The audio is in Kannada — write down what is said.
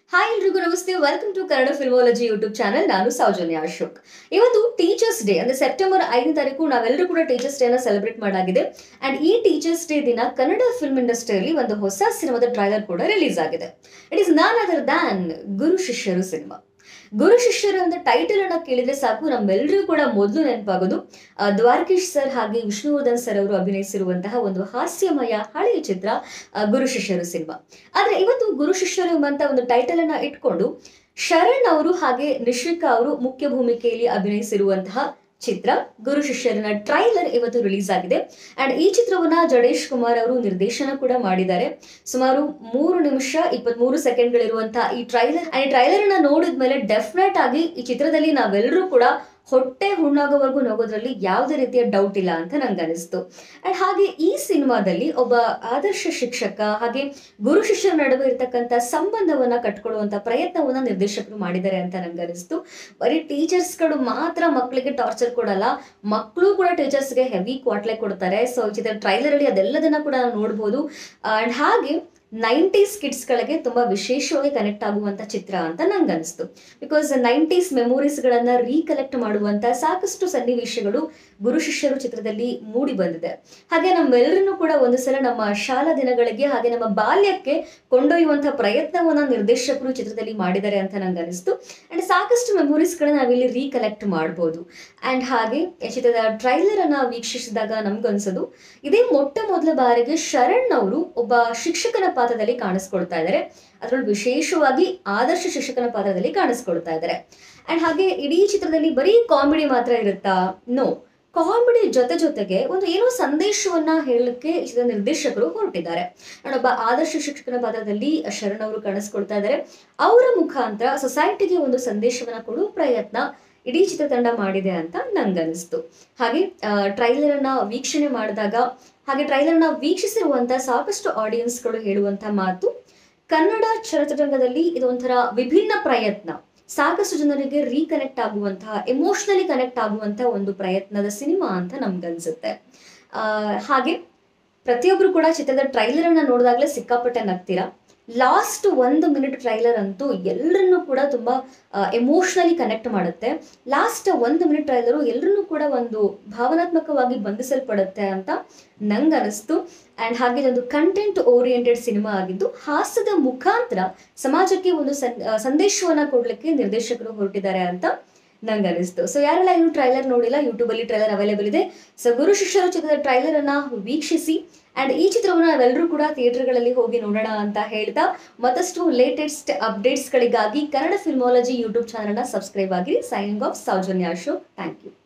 ಹಾಯ್ ಎಲ್ರಿಗೂ ನಮಸ್ತೆ welcome to Kannada filmology YouTube channel ನಾನು ಸೌಜನ್ಯ ಅಶೋಕ್ ಇವತ್ತು ಟೀಚರ್ಸ್ ಡೇ ಅಂದ್ರೆ ಸೆಪ್ಟೆಂಬರ್ ಐದನೇ ತಾರೀಕು ನಾವೆಲ್ಲರೂ ಕೂಡ ಟೀಚರ್ಸ್ ಡೇನ ಸೆಲೆಬ್ರೇಟ್ ಮಾಡಾಗಿದೆ ಅಂಡ್ ಈ ಟೀಚರ್ಸ್ ಡೇ ದಿನ ಕನ್ನಡ ಫಿಲ್ಮ್ ಇಂಡಸ್ಟ್ರಿಯಲ್ಲಿ ಒಂದು ಹೊಸ ಸಿನಿಮಾದ ಟ್ರೈಲರ್ ಕೂಡ ರಿಲೀಸ್ ಆಗಿದೆ it is none other than Guru Shishyaru cinema ಗುರು ಶಿಷ್ಯರು ಅಂತ ಟೈಟಲ್ ಅನ್ನ ಕೇಳಿದ್ರೆ ಸಾಕು ನಮ್ಮೆಲ್ಲರಿಗೂ ಕೂಡ ಮೊದಲು ನೆನಪಾಗೋದು ಆ, ದ್ವಾರಕೀಶ್ ಸರ್ ಹಾಗೆ ವಿಷ್ಣುವರ್ಧನ್ ಸರ್ ಅವರು ಅಭಿನಯಿಸಿರುವಂತಹ ಒಂದು ಹಾಸ್ಯಮಯ ಹಳೆಯ ಚಿತ್ರ ಆ, ಗುರು ಶಿಷ್ಯರು ಸಿನಿಮಾ ಆದ್ರೆ ಇವತ್ತು ಗುರು ಶಿಷ್ಯರು ಎಂಬಂತ ಒಂದು ಟೈಟಲ್ ಅನ್ನ ಇಟ್ಕೊಂಡು ಶರಣ್ ಅವರು ಹಾಗೆ ನಿಶ್ವಿಕಾ ಅವರು ಮುಖ್ಯ ಭೂಮಿಕೆಯಲ್ಲಿ ಅಭಿನಯಿಸಿರುವಂತಹ ಚಿತ್ರ ಗುರು ಶಿಷ್ಯರನ ಟ್ರೈಲರ್ ಇವತ್ತು ರಿಲೀಸ್ ಆಗಿದೆ ಅಂಡ್ ಈ ಚಿತ್ರವನ್ನ ಜಡೇಶ್ ಕುಮಾರ್ ಅವರು ನಿರ್ದೇಶನ ಕೂಡ ಮಾಡಿದ್ದಾರೆ ಸುಮಾರು ಮೂರು ನಿಮಿಷ ಇಪ್ಪತ್ಮೂರು ಸೆಕೆಂಡ್ಗಳಿರುವಂತಹ ಈ ಟ್ರೈಲರ್ ಅಂಡ್ ಈ ಟ್ರೈಲರ್ ಅನ್ನ ನೋಡಿದ್ಮೇಲೆ ಡೆಫಿನೆಟ್ ಆಗಿ ಈ ಚಿತ್ರದಲ್ಲಿ ನಾವೆಲ್ಲರೂ ಕೂಡ ಹೊಟ್ಟೆ ಹುಣ್ಣಾಗೋವರೆಗೂ ನೋಗೋದ್ರಲ್ಲಿ ಯಾವುದೇ ರೀತಿಯ ಡೌಟ್ ಇಲ್ಲ ಅಂತ ನಂಗೆ ಅನಿಸ್ತು ಅಂಡ್ ಹಾಗೆ ಈ ಸಿನಿಮಾದಲ್ಲಿ ಒಬ್ಬ ಆದರ್ಶ ಶಿಕ್ಷಕ ಹಾಗೆ ಗುರು ಶಿಷ್ಯರ ನಡುವೆ ಇರತಕ್ಕಂಥ ಸಂಬಂಧವನ್ನ ಕಟ್ಕೊಳ್ಳುವಂತ ಪ್ರಯತ್ನವನ್ನ ನಿರ್ದೇಶಕರು ಮಾಡಿದ್ದಾರೆ ಅಂತ ನಂಗೆ ಅನಿಸ್ತು ಬರೀ ಟೀಚರ್ಸ್ಗಳು ಮಾತ್ರ ಮಕ್ಕಳಿಗೆ ಟಾರ್ಚರ್ ಕೊಡಲ್ಲ ಮಕ್ಕಳು ಕೂಡ ಟೀಚರ್ಸ್ಗೆ ಹೆವಿ ಕ್ವಾಟ್ಲೆ ಕೊಡ್ತಾರೆ ಸೊ ಈ ಚಿತ್ರ ಟ್ರೈಲರ್ ಅಲ್ಲಿ ಅದೆಲ್ಲದನ್ನ ಕೂಡ ನಾವು ನೋಡ್ಬೋದು ಅಂಡ್ ಹಾಗೆ ನೈಂಟೀಸ್ ಕಿಡ್ಸ್ಗಳಿಗೆ ತುಂಬಾ ವಿಶೇಷವಾಗಿ ಕನೆಕ್ಟ್ ಆಗುವಂತ ಚಿತ್ರ ಅಂತ ನಂಗೆ ಅನಿಸ್ತು ಬಿಕಾಸ್ ನೈಂಟೀಸ್ ಮೆಮೊರೀಸ್ಗಳನ್ನ ರೀಕಲೆಕ್ಟ್ ಮಾಡುವಂತ ಸಾಕಷ್ಟು ಸನ್ನಿವೇಶಗಳು ಗುರು ಶಿಷ್ಯರು ಚಿತ್ರದಲ್ಲಿ ಮೂಡಿ ಬಂದಿದೆ ಹಾಗೆ ನಮ್ಮೆಲ್ಲರನ್ನು ಕೂಡ ಒಂದು ಸಲ ನಮ್ಮ ಶಾಲಾ ದಿನಗಳಿಗೆ ಹಾಗೆ ನಮ್ಮ ಬಾಲ್ಯಕ್ಕೆ ಕೊಂಡೊಯ್ಯುವಂತಹ ಪ್ರಯತ್ನವನ್ನ ನಿರ್ದೇಶಕರು ಚಿತ್ರದಲ್ಲಿ ಮಾಡಿದ್ದಾರೆ ಅಂತ ನಂಗೆ ಅನಿಸ್ತು ಅಂಡ್ ಸಾಕಷ್ಟು ಮೆಮೊರೀಸ್ಗಳನ್ನ ನಾವಿಲ್ಲಿ ರೀಕಲೆಕ್ಟ್ ಮಾಡ್ಬೋದು ಅಂಡ್ ಹಾಗೆ ಈ ಚಿತ್ರದ ಟ್ರೈಲರ್ ಅನ್ನ ವೀಕ್ಷಿಸಿದಾಗ ನಮ್ಗನ್ಸೋದು ಇದೇ ಮೊಟ್ಟ ಮೊದಲ ಬಾರಿಗೆ ಶರಣ್ ಅವರು ಒಬ್ಬ ಶಿಕ್ಷಕನ ಪಾತ್ರದಲ್ಲಿ ಕಾಣಿಸ್ಕೊಳ್ತಾ ಇದ್ದಾರೆ ಅದರಲ್ಲೂ ವಿಶೇಷವಾಗಿ ಆದರ್ಶ ಶಿಕ್ಷಕನ ಪಾತ್ರದಲ್ಲಿ ಕಾಣಿಸ್ಕೊಳ್ತಾ ಇದ್ದಾರೆ ಅಂಡ್ ಹಾಗೆ ಇಡೀ ಚಿತ್ರದಲ್ಲಿ ಬರೀ ಕಾಮಿಡಿ ಮಾತ್ರ ಇರುತ್ತಾ ನೋ ಕಾಮಿಡಿ ಜೊತೆ ಜೊತೆಗೆ ಒಂದು ಏನೋ ಸಂದೇಶವನ್ನ ಹೇಳಲಿಕ್ಕೆ ಈ ಚಿತ್ರದ ನಿರ್ದೇಶಕರು ಹೊರಟಿದ್ದಾರೆ ಅಂಡ್ ಒಬ್ಬ ಆದರ್ಶ ಶಿಕ್ಷಕನ ಪಾತ್ರದಲ್ಲಿ ಶರಣ್ ಅವರು ಕಾಣಿಸ್ಕೊಳ್ತಾ ಇದ್ದಾರೆ ಅವರ ಮುಖಾಂತರ ಸೊಸೈಟಿಗೆ ಒಂದು ಸಂದೇಶವನ್ನ ಕೊಡುವ ಪ್ರಯತ್ನ ಇಡೀ ಚಿತ್ರತಂಡ ಮಾಡಿದೆ ಅಂತ ನಂಗನ್ನಿಸ್ತು ಹಾಗೆ ಟ್ರೈಲರ್ ಅನ್ನ ವೀಕ್ಷಣೆ ಮಾಡಿದಾಗ ಹಾಗೆ ಟ್ರೈಲರ್ ನ ವೀಕ್ಷಿಸಿರುವಂತ ಸಾಕಷ್ಟು ಆಡಿಯನ್ಸ್ಗಳು ಹೇಳುವಂತ ಮಾತು ಕನ್ನಡ ಚಿತ್ರರಂಗದಲ್ಲಿ ಇದೊಂಥರ ವಿಭಿನ್ನ ಪ್ರಯತ್ನ ಸಾಕಷ್ಟು ಜನರಿಗೆ ರೀಕನೆಕ್ಟ್ ಆಗುವಂತಹ ಎಮೋಷನಲಿ ಕನೆಕ್ಟ್ ಆಗುವಂತಹ ಒಂದು ಪ್ರಯತ್ನದ ಸಿನಿಮಾ ಅಂತ ನಮ್ಗನ್ಸುತ್ತೆ ಆ, ಹಾಗೆ ಪ್ರತಿಯೊಬ್ರು ಕೂಡ ಚಿತ್ರದ ಟ್ರೈಲರ್ ಅನ್ನ ನೋಡಿದಾಗಲೇ ಸಿಕ್ಕಾಪಟ್ಟೆ ನಗ್ತೀರಾ ಲಾಸ್ಟ್ ಒಂದು ಮಿನಿಟ್ ಟ್ರೈಲರ್ ಅಂತೂ ಎಲ್ಲರನ್ನೂ ಕೂಡ ತುಂಬಾ ಎಮೋಷನಲಿ ಕನೆಕ್ಟ್ ಮಾಡುತ್ತೆ ಲಾಸ್ಟ್ ಒಂದು ಮಿನಿಟ್ ಟ್ರೈಲರು ಎಲ್ಲರನ್ನೂ ಕೂಡ ಒಂದು ಭಾವನಾತ್ಮಕವಾಗಿ ಬಂಧಿಸಲ್ಪಡುತ್ತೆ ಅಂತ ನಂಗೆ ಅನಿಸ್ತು ಅಂಡ್ ಹಾಗೆ ಇದೊಂದು ಕಂಟೆಂಟ್ ಓರಿಯೆಂಟೆಡ್ ಸಿನಿಮಾ ಆಗಿದ್ದು ಹಾಸ್ಯದ ಮುಖಾಂತರ ಸಮಾಜಕ್ಕೆ ಒಂದು ಸಂ- ಆ, ಸಂದೇಶವನ್ನ ಕೊಡ್ಲಿಕ್ಕೆ ನಿರ್ದೇಶಕರು ಹೊರಟಿದ್ದಾರೆ ಅಂತ ನಂಗೆ ಅನಿಸ್ತು ಸೊ ಯಾರೆಲ್ಲ ಇನ್ನು ಟ್ರೈಲರ್ ನೋಡಿಲ್ಲ ಯೂಟ್ಯೂಬ್ ಅಲ್ಲಿ ಟ್ರೈಲರ್ ಅವೈಲೇಬಲ್ ಇದೆ ಸೊ ಗುರು ಶಿಷ್ಯರು ಚಿತ್ರದ ಟ್ರೈಲರ್ ಅನ್ನ ವೀಕ್ಷಿಸಿ ಅಂಡ್ ಈ ಚಿತ್ರವನ್ನು ನಾವೆಲ್ಲರೂ ಕೂಡ ಥಿಯೇಟರ್ಗಳಲ್ಲಿ ಹೋಗಿ ನೋಡೋಣ ಅಂತ ಹೇಳ್ತಾ ಮತ್ತಷ್ಟು ಲೇಟೆಸ್ಟ್ ಅಪ್ಡೇಟ್ಸ್ಗಳಿಗಾಗಿ ಕನ್ನಡ ಫಿಲ್ಮಾಲಜಿ ಯೂಟ್ಯೂಬ್ ಚಾನಲ್ನ ಸಬ್ಸ್ಕ್ರೈಬ್ ಆಗಿ signing off Soujanya Ashok thank you